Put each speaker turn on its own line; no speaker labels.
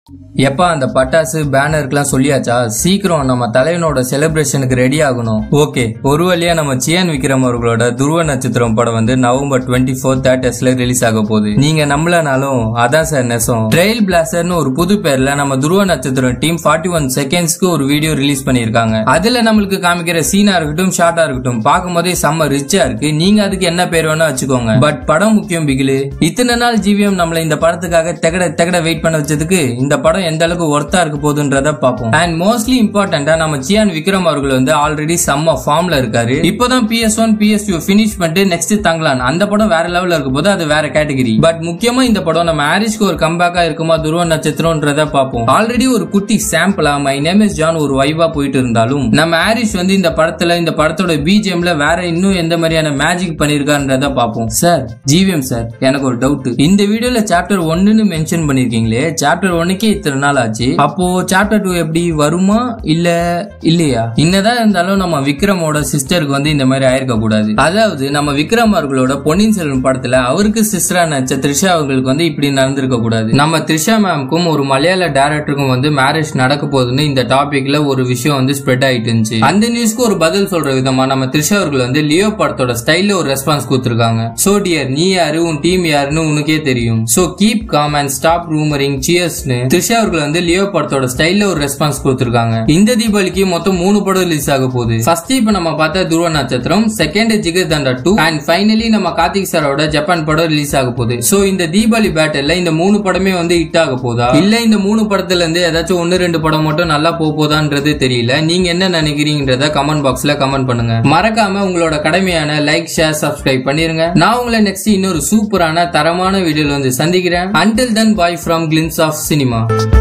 எப்பா அந்த பட்டாசு பேனருக்குலாம் சொல்லியாச்சா சீக்கிரம் நம்ம தலைவனோட செலிப்ரேஷனுக்கு ரெடி ஆகணும் ஓகே ஒரு வழியா நம்ம சியான் விக்ரம் அவர்களோட துருவ நட்சத்திரம் படம் வந்து நவம்பர் டுவெண்ட்டி ஃபோர் தேட்டர்ஸ்ல ரிலீஸ் ஆக போகுது நீங்க நம்பலனாலும் அதான் சார் நெசம் ட்ரெயில் பிளாஸ்டர்னு ஒரு புது பேர்ல நம்ம துருவ நட்சத்திரம் டீம் ஃபார்ட்டி ஒன் செகண்ட்ஸ்க்கு ஒரு வீடியோ ரிலீஸ் பண்ணிருக்காங்க அதுல நம்மளுக்கு காமிக்கிற சீனா இருக்கட்டும் ஷார்ட்டா இருக்கட்டும் பார்க்கும் போதே செம்ம ரிச்சா இருக்கு நீங்க அதுக்கு என்ன பேர் வேணா வச்சுக்கோங்க பட் படம் முக்கியம் பிகிலு இத்தனை நாள் ஜிவிஎம் நம்மள இந்த படத்துக்காக தெகட தெகட வெயிட் பண்ண வச்சதுக்கு இந்த படம் எந்த அளவுக்கு ஒர்த்தா இருக்க போகுதுன்றத பார்ப்போம் அண்ட் மோஸ்ட்லி இம்பார்ட்டண்டா நம்ம சியான் விக்ரம் அவர்கள் வந்து ஆல்ரெடி செம்ம ஃபார்ம்ல இருக்காரு இப்போதான் PS one PS two finish பண்ணிட்டு நெக்ஸ்ட் தங்கலான் அந்த படம் வேற லெவல்ல இருக்க போது அது வேற கேட்டகரி பட் முக்கியமா இந்த படம் நம்ம ஹாரிஸ்க்கு ஒரு கம்பேக்கா இருக்குமா துருவ நட்சத்திரம்ன்றத பார்ப்போம் ஆல்ரெடி ஒரு குட்டி சாம்பிளா மை நேம் இஸ் ஜான் ஒரு வைவா போயிட்டு இருந்தாலும் நம்ம ஹாரிஸ் வந்து இந்த படத்துல இந்த படத்தோட பிஜிஎம்ல வேற இன்னும் எந்த மாதிரியான மேஜிக் பண்ணிருக்கான்றத பார்ப்போம் சார் ஜிவிஎம் சார் எனக்கு ஒரு டவுட் இந்த வீடியோல சாப்டர் ஒன்னுன்னு மென்ஷன் பண்ணிருக்கீங்களே சாப்டர் ஒன்னுக்கே இத்தனை நாள் ஆச்சு அப்போ சாப்டர் டூ எப்படி வருமா இல்ல இல்லையா என்னதான் இருந்தாலும் நம்ம விக்ரமோட சிஸ்டருக்கு வந்து இந்த மாதிரி ஆயிருக்க கூடாது அதாவது நம்ம விக்ரம் அவர்களோட பொன்னியின் செல்வன் படத்துல அவருக்கு சிஸ்டரா நடிச்ச த்ரிஷா அவர்களுக்கு வந்து இப்படி நடந்திருக்க கூடாது நம்ம த்ரிஷா மேம்க்கும் ஒரு மலையாள டேரக்டருக்கும் வந்து மேரேஜ் நடக்க போகுதுன்னு இந்த டாபிக்ல ஒரு விஷயம் வந்து ஸ்ப்ரெட் ஆயிட்டு இருந்துச்சு அந்த நியூஸ்க்கு ஒரு பதில் சொல்ற விதமா நம்ம த்ரிஷா அவர்கள் வந்து லியோ படத்தோட ஸ்டைல்ல ஒரு ரெஸ்பான்ஸ் கொடுத்திருக்காங்க சோ டியர் நீ யாரு உன் டீம் யாருன்னு உனக்கே தெரியும் so keep calm and stop rumoring சியர்ஸ்னு த்ரிஷா அவர்கள் வந்து லியோ படத்தோட ஸ்டைல்ல ஒரு ரெஸ்பான்ஸ் கொடுத்திருக்காங்க இந்த தீபாவளிக்கு மொத்தம் மூணு படம் ரிலீஸ் ஆக போகுது ஃபர்ஸ்ட் இப்ப நம்ம பார்த்த Dhruva Natchathiram second Jigarthanda two and finally நம்ம கார்த்திக் சாரோட ஜப்பான் படம் ரிலீஸ் ஆக போகுது சோ இந்த தீபாவளி பேட்டர்ல இந்த மூணு படமே வந்து ஹிட் ஆக போதா இல்ல இந்த மூணு படத்துல இருந்து ஏதாச்சும் ஒன்னு ரெண்டு படம் மட்டும் நல்லா போக போதான்றது தெரியல நீங்க என்ன நினைக்கிறீங்கன்றத கமெண்ட் பாக்ஸ்ல கமெண்ட் பண்ணுங்க மறக்காம உங்களோட கடமையான லைக் ஷேர் சப்ஸ்கிரைப் பண்ணிருங்க நான் உங்களை நெக்ஸ்ட் இன்னொரு சூப்பரான தரமான வீடியோல வந்து சந்திக்கிறேன் until then bye from glimpse of cinema